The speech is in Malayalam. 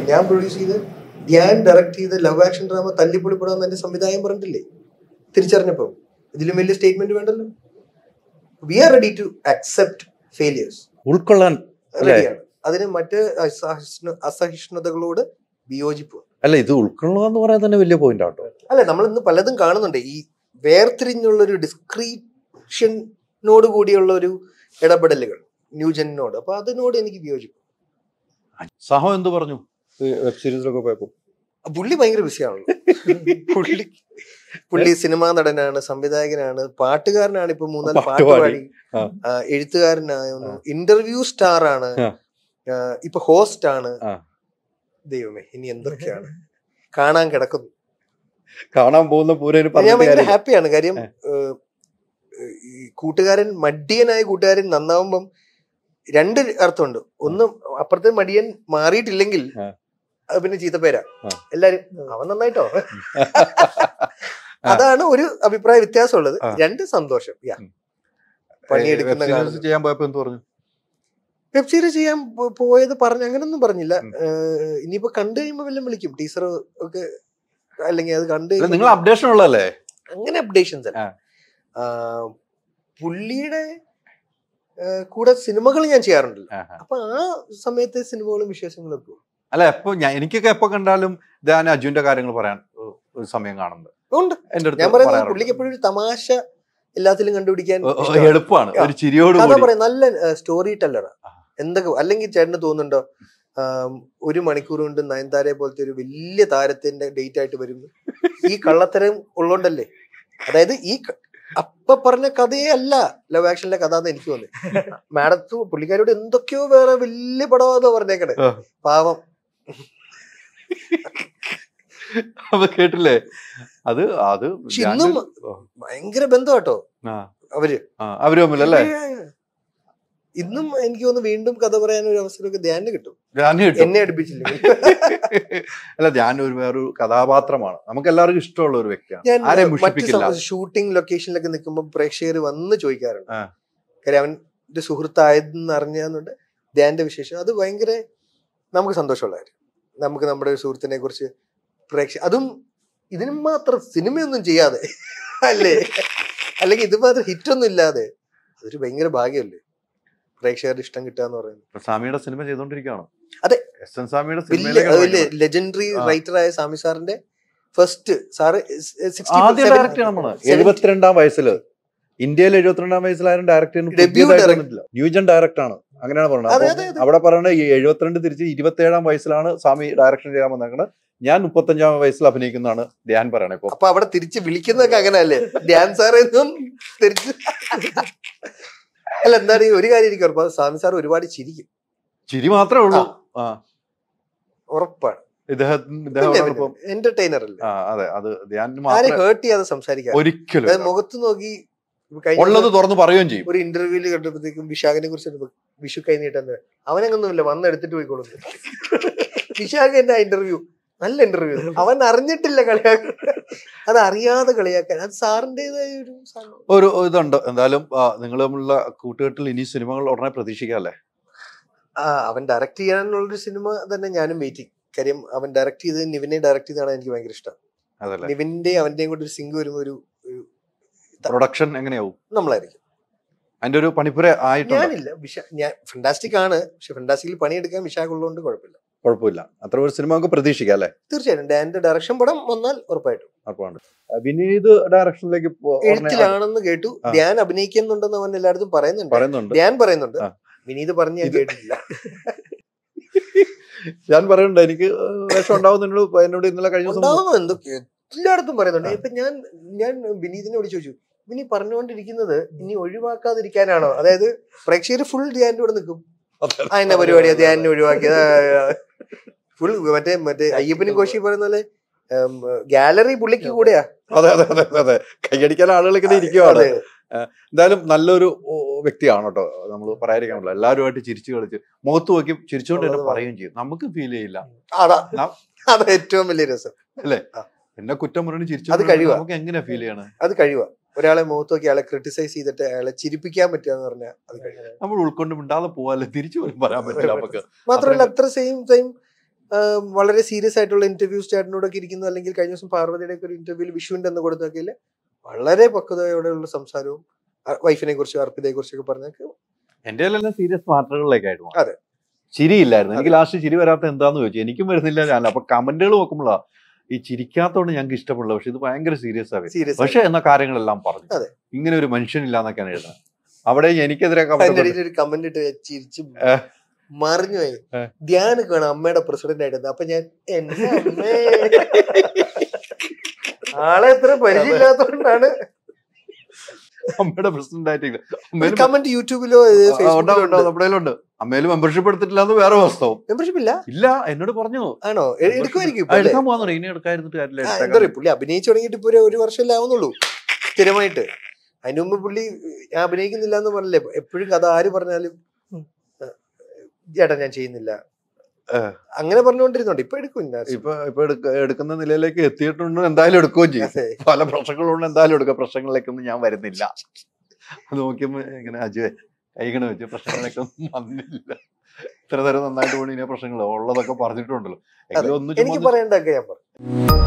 ഞാൻ പ്രൊഡ്യൂസ് ചെയ്ത് ഞാൻ ഡയറക്ട് ചെയ്ത ലവ് ആക്ഷൻ ഡ്രാമ തല്ലിപ്പൊളിപ്പെടാന്ന് എന്റെ സംവിധായകൻ പറഞ്ഞിട്ടില്ലേ തിരിച്ചറിഞ്ഞപ്പോ ഇതിലും വലിയ സ്റ്റേറ്റ്മെന്റ് വേണ്ടല്ലോ we are ready to accept failures ഉൾക്കൊള്ളാൻ അല്ലേ? റെഡിയാണ് അതിന് മറ്റ് അസഹിഷ്ണു അസഹിഷ്ണുതകളോട് വിയോജിപ്പ് അല്ല ഇത് ഉൾക്കൊള്ളുക എന്ന് പറയാൻ തന്നെ വലിയ പോയിന്റ് ആട്ടോ അല്ല നമ്മൾ ഇന്ന് പലതും കാണുന്നുണ്ട് ഈ വേർതിരിഞ്ഞുള്ള ഒരു ഡിസ്ക്രീഷനോട് കൂടിയുള്ള ഒരു ഇടപെടലുകൾ ന്യൂജനോട് അപ്പൊ അതിനോട് എനിക്ക് വിയോജിപ്പ് സഹോ എന്ത് പറഞ്ഞു വെബ് സീരീസിലൊക്കെ പോയപ്പോ പുള്ളി ഭയങ്കര ബിസിയാണല്ലോ പുള്ളി പുള്ളി സിനിമാ നടനാണ് സംവിധായകനാണ് പാട്ടുകാരനാണ് ഇപ്പൊ മൂന്നാല് പാട്ട് പാട്ട് പാടി. പാടി ആ. ആ, എഴുത്തുകാരനായിരുന്നു ഇന്റർവ്യൂ സ്റ്റാർ ആണ് ആ. ആ, ഇപ്പൊ ഹോസ്റ്റ് ആണ് ആ. ദൈവമേ ഇനി എന്തൊക്കെയാണ് കാണാൻ കിടക്കുന്നു കാണാൻ പോകുന്ന പൂരന് ഞാൻ ഭയങ്കര പറഞ്ഞ ഹാപ്പിയാണ് കാര്യം ഏ. ഏഹ്, ഈ കൂട്ടുകാരൻ മടിയനായ കൂട്ടുകാരൻ നന്നാവുമ്പം രണ്ട് അർത്ഥമുണ്ട് ഒന്ന് അപ്പുറത്തെ മടിയൻ മാറിയിട്ടില്ലെങ്കിൽ ആ. അത് പിന്നെ ചീത്തപ്പേരാ ആ. എല്ലാരും അവൻ നന്നായിട്ടോ അതാണ് ഒരു അഭിപ്രായ വ്യത്യാസമുള്ളത് ആ. രണ്ട് സന്തോഷം യാ പണിയെടുക്കുന്ന കാണുന്നത്. ചെയ്യാൻ പോയപ്പോ എന്ത് പറഞ്ഞു വെബ് സീരീസ് ചെയ്യാൻ പോ- പോയത് പറഞ്ഞു അങ്ങനൊന്നും പറഞ്ഞില്ല ഉം. ഏഹ്, ഇനിയിപ്പോ കണ്ടു കഴിയുമ്പോ വല്ലതും വിളിക്കും ടീച്ചർ ഒക്കെ അല്ലെങ്കിൽ അത് കണ്ടു അല്ല, നിങ്ങൾ അപ്ഡേഷൻ ഉള്ളതല്ലേ അങ്ങനെ അപ്ഡേഷൻസ് അല്ല ആ. ആ, പുള്ളിയുടെ ആ, കൂടെ സിനിമകൾ ഞാൻ ചെയ്യാറുണ്ടല്ലോ ആഹാ. അപ്പൊ ആ സമയത്തെ സിനിമകളും വിശേഷങ്ങളും ഒക്കെ അല്ല എപ്പോ ഞാൻ എനിക്കൊക്കെ എപ്പോ കണ്ടാലും ഞാൻ അജുവിന്റെ കാര്യങ്ങൾ പറയാൻ ഏഹ്, ഒരു സമയം കാണുന്നുണ്ട് ഉണ്ട് എന്റെ അടുത്ത് ഞാൻ പറയുന്നത് പറയാറുണ്ട്. പുള്ളിക്ക് എപ്പോഴും ഒരു തമാശ എല്ലാത്തിലും കണ്ടുപിടിക്കാൻ ഏഹ്, ഏഹ്, ഇഷ്ടമാണ്. എളുപ്പമാണ് ആ. ഒരു ചിരിയോട് കഥ കൂടി പറയാം നല്ല സ്റ്റോറി ടെല്ലറാ ആ. എന്തൊക്കെ അല്ലെങ്കിൽ ചേട്ടന് തോന്നുന്നുണ്ടോ ആം, ഒരു മണിക്കൂർ കൊണ്ട് നയൻതാരയെ പോലത്തെ ഒരു വലിയ താരത്തിന്റെ ഡേറ്റ് ആയിട്ട് വരുന്നു ഈ കള്ളത്തരം ഉള്ളോണ്ടല്ലേ അതായത് ഈ ക- അപ്പ പറഞ്ഞ കഥയേ അല്ല ലവ് ആക്ഷനിലെ കഥ എന്ന് എനിക്ക് തോന്നി മാഡത്തു പുള്ളിക്കാരോട് എന്തൊക്കെയോ വേറെ വലിയ പടമാണെന്ന് പറഞ്ഞേക്കണേ ആ. പാവം അപ്പൊ കേട്ടില്ലേ അത് അത് പക്ഷെ ഞാൻ- ഇന്നും ഭയങ്കര ബന്ധം കേട്ടോ ആ, അവര് ആ, അവര് തമ്മിലല്ലേ ഇന്നും എനിക്ക് തോന്നുന്നു വീണ്ടും കഥ പറയാൻ ഒരു അവസരമൊക്കെ ധ്യാനം കിട്ടും ഞാൻ കിട്ടും എന്നെ അടുപ്പിച്ചില്ല അല്ല ഞാൻ ഒരു വേറൊരു കഥാപാത്രമാണ് നമുക്ക് എല്ലാവർക്കും ഇഷ്ടമുള്ള ഒരു വ്യക്തിയാണ് ഞാൻ ആരെയും മറ്റ് മുഷിപ്പിക്കില്ല ഷൂട്ടിംഗ് ലൊക്കേഷനിലൊക്കെ നിൽക്കുമ്പോൾ പ്രേക്ഷകർ വന്ന് ചോദിക്കാറുണ്ട് ആ. കാര്യം അവന്റെ സുഹൃത്തായതെന്ന് അറിഞ്ഞാന്നുണ്ട് ധ്യാന്റെ വിശേഷം അത് ഭയങ്കര നമുക്ക് സന്തോഷമുള്ള കാര്യം നമുക്ക് നമ്മുടെ ഒരു സുഹൃത്തിനെ കുറിച്ച് പ്രേക്ഷ അതും ഇതിനും മാത്രം സിനിമയൊന്നും ചെയ്യാതെ അല്ലേ അല്ലെങ്കിൽ ഇത് മാത്രം ഹിറ്റൊന്നും ഇല്ലാതെ അതൊരു ഭയങ്കര ഭാഗ്യമല്ലേ പ്രേക്ഷകരുടെ ഇഷ്ടം കിട്ടുക എന്ന് പറയുന്നത് സ്വാമിയുടെ സിനിമ ചെയ്തോണ്ടിരിക്കുകയാണ് അതെ. എസ് എൻ സ്വാമിയുടെ വലിയ സിനിമയിലേക്ക് ലെജൻഡറി ആ. റൈറ്റർ ആയ സ്വാമി സാറിന്റെ ഫസ്റ്റ് സാറ് ആദ്യം ഡയറക്റ്റ് നമ്മള് എഴുപത്തിരണ്ടാം വയസ്സില് ഇന്ത്യയിൽ എഴുപത്തിരണ്ടാം വയസ്സിലാരും Debut ഡയറക്ടർ ന്യൂജൻ ഡയറക്ടർ ആണ് അങ്ങനെയാണ് അതെ, പറയുന്നത് അതെ, അതെ. അവിടെ പറയുന്നത് ഈ എഴുപത്തിരണ്ട് തിരിച്ച് ഇരുപത്തി വയസ്സിലാണ് സ്വാമി ഡയറക്ഷൻ ചെയ്യാൻ വന്നേക്കുന്നത് ഞാൻ മുപ്പത്തഞ്ചാം വയസ്സിൽ അഭിനയിക്കുന്നതാണ് ധ്യാൻ പറയണേ ഇപ്പൊ അപ്പൊ അവിടെ തിരിച്ച് വിളിക്കുന്നതൊക്കെ അങ്ങനെയല്ലേ ധ്യാൻ സാറേ എന്നും തിരിച്ച് അല്ല എന്താണ് ഈ ഒരു കാര്യം എനിക്ക് ഉറപ്പാണ് സ്വാമി സാർ ഒരുപാട് ചിരിക്കും ചിരി മാത്രമേ ഉള്ളൂ ആ ഉറപ്പാണ് ഇദ്ദേഹത്തിന് ഇദ്ദേഹം എന്റർടൈനർ അല്ലേ ആ അതെ അത് ധ്യാൻ ആരെ മാത്രമേ ഹേർട്ട് ചെയ്യാതെ സംസാരിക്കാം ഒരിക്കലും അതായത് മുഖത്ത് നോക്കി ഇപ്പൊ കഴിഞ്ഞ ഉള്ളത് തുറന്ന് പറയുകയും ചെയ്യും ഒരു ഇന്റർവ്യൂല് കണ്ടപ്പോഴത്തേക്കും വിശാഖിനെ കുറിച്ച് വിഷു കൈ നീട്ടെന്ന് അവനങ്ങൊന്നുമില്ല വന്ന് എടുത്തിട്ട് പോയിക്കോളും വിശാഖ് എന്റെ ഇന്റർവ്യൂ നല്ല ഇന്റർവ്യൂ അവൻ അറിഞ്ഞിട്ടില്ല കളിയാക്കാൻ അത് അറിയാതെ കളിയാക്കാൻ അത് സാറിന്റേതായ ഒരു സാധനം ഒരു ഇതുണ്ട് എന്തായാലും നിങ്ങൾ തമ്മിലുള്ള കൂട്ടുകെട്ടിൽ ഇനി സിനിമകൾ ഉടനെ പ്രതീക്ഷിക്കാം അല്ലേ ആ അവൻ ഡയറക്ട് ചെയ്യാനുള്ളൊരു സിനിമ തന്നെ ഞാനും വെയിറ്റിംഗ് കാര്യം അവൻ ഡയറക്ട് ചെയ്ത് നിവിനെ ഡയറക്ട് ചെയ്താണ് എനിക്ക് ഭയങ്കര ഇഷ്ടം അതല്ലേ നിവിന്റെയും അവന്റെയും കൂടെ ഒരു സിങ്ക് വരുമ്പോ ഒരു ഒരു പ്രൊഡക്ഷൻ എങ്ങനെയാവും നമ്മളായിരിക്കും അതിന്റെ ഒരു പണിപ്പുര ആയിട്ടുണ്ട് ഞാനില്ല വിശ ഞാൻ ഫണ്ടാസ്റ്റിക് ആണ് പക്ഷെ ഫണ്ടാസ്റ്റിക്കിൽ പണിയെടുക്കാൻ വിശാഖ ഉള്ളതുകൊണ്ട് കുഴപ്പമില്ല കുഴപ്പമില്ല അത്ര ഒരു സിനിമ നമുക്ക് പ്രതീക്ഷിക്കാം അല്ലേ തീർച്ചയായിട്ടും ഡാന്റെ ഡയറക്ഷൻ പടം വന്നാൽ ഉറപ്പായിട്ടും ഉറപ്പാണ് വിനീത് ഡയറക്ഷനിലേക്ക് പോ- ഉടനെ എഴുത്തിലാണെന്ന് കേട്ടു ആ. ധ്യാൻ അഭിനയിക്കുന്നുണ്ടെന്ന് അവൻ എല്ലായിടത്തും പറയുന്നുണ്ട് പറയുന്നുണ്ട് ധ്യാൻ പറയുന്നുണ്ട് ആ. വിനീത് പറഞ്ഞ് ഞാൻ ഇത് കേട്ടിട്ടില്ല ഞാൻ പറയുന്നുണ്ട് എനിക്ക് വേഷം ഉണ്ടാവുന്നതിനോട് എന്നോട് ഇന്നലെ കഴിഞ്ഞ ദിവസം ഉണ്ടാവും എന്തൊക്കെ എല്ലായിടത്തും പറയുന്നുണ്ട് ഇപ്പൊ ഞാൻ ഞാൻ വിനീതിനോട് ചോദിച്ചു വിനി പറഞ്ഞുകൊണ്ടിരിക്കുന്നത് ഇനി ഒഴിവാക്കാതിരിക്കാനാണോ അതായത് പ്രേക്ഷകർ ഫുൾ ധ്യാനിന്റെ കൂടെ നിൽക്കും ആ എന്നെ പരിപാടിയാ ധ്യാനിനെ ഒഴിവാക്കിയത് ഫുൾ മറ്റേ മറ്റേ അയ്യപ്പനും കോശി പറയുന്ന പോലെ ഗാലറി പുള്ളിക്ക് കൂടെയാ അതെ അതെ അതെ അതെ, അതെ കൈയടിക്കാൻ ആളുകൾ ഇങ്ങനെ ഇരിക്കുവാണ് അതെ. എന്തായാലും നല്ലൊരു ഓ, വ്യക്തിയാണ് കേട്ടോ നമ്മൾ പറയാതിരിക്കാൻ പറ്റില്ല എല്ലാവരുമായിട്ട് ചിരിച്ചു കളിച്ച് മുഖത്ത് നോക്കി ചിരിച്ചുകൊണ്ട് തന്നെ ഉള്ളത് പറയുകയും ചെയ്യും നമുക്ക് ഫീൽ ചെയ്യില്ല അതാ ന- അതാ ഏറ്റവും വലിയ രസം അല്ലേ ആ. എന്നെ കുറ്റം പറഞ്ഞു ചിരിച്ചു അത് കഴിവാ. നമുക്ക് എങ്ങനെ ഫീൽ ചെയ്യണം അത് കഴിവാ ഒരാളെ മുഖത്ത് നോക്കി അയാളെ ക്രിട്ടിസൈസ് ചെയ്തിട്ട് അയാളെ ചിരിപ്പിക്കാൻ പറ്റുക എന്ന് പറഞ്ഞാൽ അത് കഴിവാ നമ്മൾ ഉൾക്കൊണ്ട് മിണ്ടാതെ പോവാല്ലേ തിരിച്ചു പോലും പറയാൻ പറ്റില്ല നമുക്ക് മാത്രമല്ല അത്ര സെയിം സെയിം വളരെ സീരിയസ് ആയിട്ടുള്ള ഇന്റർവ്യൂസ് ചേട്ടനോടൊക്കെ ഇരിക്കുന്നു അല്ലെങ്കിൽ കഴിഞ്ഞ ദിവസം പാർവതിയുടെ ഒക്കെ ഒരു ഇന്റർവ്യൂവിൽ വിഷുവിന്റെ എന്ന് കൊടുത്തൊക്കെ വളരെ പക്വതയോടെയുള്ള സംസാരവും വൈഫിനെ കുറിച്ചും അർപ്പിതയെ കുറിച്ചൊക്കെ പറഞ്ഞൊക്കെ എന്റെ എല്ലാം സീരിയസ് മാറ്ററുകളിലേക്കായിട്ട് മാറി. അതെ. ചിരിയില്ലായിരുന്നു എനിക്ക് ലാസ്റ്റ് ചിരി വരാത്ത എന്താന്ന് ചോദിച്ചു എനിക്കും വരുന്നില്ല ഞാൻ അപ്പൊ കമന്റുകൾ നോക്കുമ്പോഴാ ഈ ചിരിക്കാത്തോണ്ട് ഞങ്ങൾക്ക് ഇഷ്ടപ്പെടില്ല പക്ഷെ ഇത് ഭയങ്കര സീരിയസ് ആവേ സീരിയസ് പക്ഷെ എന്ന കാര്യങ്ങളെല്ലാം പറഞ്ഞു അതെ. ഇങ്ങനെ ഒരു മനുഷ്യനില്ല എന്നൊക്കെയാണ് എഴുതുന്നത് അവിടെ എനിക്കെതിരെ അതിന്റെ comment ഇടയിൽ ഒരു കമന്റ് ഇട്ട് ചിരിച്ചു ഏ. മറിഞ്ഞു പോയി ഏ. ധ്യാനൊക്കെ വേണം അമ്മയുടെ പ്രസിഡന്റ് ആയിട്ട് അപ്പൊ ഞാൻ എന്റെ അമ്മേ ആളെ എത്ര പരിചയമില്ലാത്തോണ്ടാണ് അമ്മയുടെ പ്രസിഡന്റ് ആയിട്ടില്ല അമ്മേലും കമന്റ് യൂട്യൂബിലോ ആ, ഉണ്ടാവും, ഫേസ്ബുക്കിലോ ഉണ്ടാവും, നമ്മുടെ കയ്യിലുണ്ട് അമ്മേലും മെമ്പർഷിപ്പ് എടുത്തിട്ടില്ല എന്ന് വേറെ വാസ്തവം മെമ്പർഷിപ്പ് ഇല്ല ഇല്ല എന്നോട് പറഞ്ഞു ആണോ എ- എടുക്കുമായിരിക്കും ആ, ഇപ്പൊ അല്ലേ? എടുക്കാൻ പോകുന്നു ഇനി എടുക്കാതിരുന്നിട്ട് കാര്യമില്ല ആ, എടുത്തേക്കാം. എന്താ പറയുക പുള്ളി അഭിനയിച്ചു തുടങ്ങിയിട്ട് ഇപ്പൊ ഒരു ഒരു വർഷമല്ലേ ആവുന്നുള്ളൂ സ്ഥിരമായിട്ട് അതിനു മുമ്പ് പുള്ളി ഞാൻ അഭിനയിക്കുന്നില്ല എന്ന് പറഞ്ഞില്ലേ എപ്പോഴും കഥ ആര് പറഞ്ഞാലും ആ, ചേട്ടാ ഞാൻ ചെയ്യുന്നില്ല ഏ. അങ്ങനെ പറഞ്ഞുകൊണ്ടിരുന്നുണ്ട് ഇപ്പൊ എടുക്കും ഞാൻ. ഇപ്പൊ ഇപ്പൊ എടുക്ക- എടുക്കുന്ന നിലയിലേക്ക് എത്തിയിട്ടുണ്ട് എന്തായാലും എടുക്കുകയും ചെയ്യും അതെ. പല പ്രശ്നങ്ങളുണ്ട് എന്തായാലും എടുക്കുക പ്രശ്നങ്ങളിലേക്കൊന്നും ഞാൻ വരുന്നില്ല അത് നോക്കിയപ്പോ ഇങ്ങനെ അജയ് കൈകണ വെച്ച് പ്രശ്നങ്ങളൊക്കെ ഒന്നും വന്നില്ല ഇത്ര തരം നന്നായിട്ട് പോണി ഇനി പ്രശ്നങ്ങൾ ഉള്ളതൊക്കെ പറഞ്ഞിട്ടുണ്ടല്ലോ എങ്കിലും ഒന്നും എനിക്ക് ചുമ്മാ പറയേണ്ടതൊക്കെ ഞാൻ പറഞ്ഞു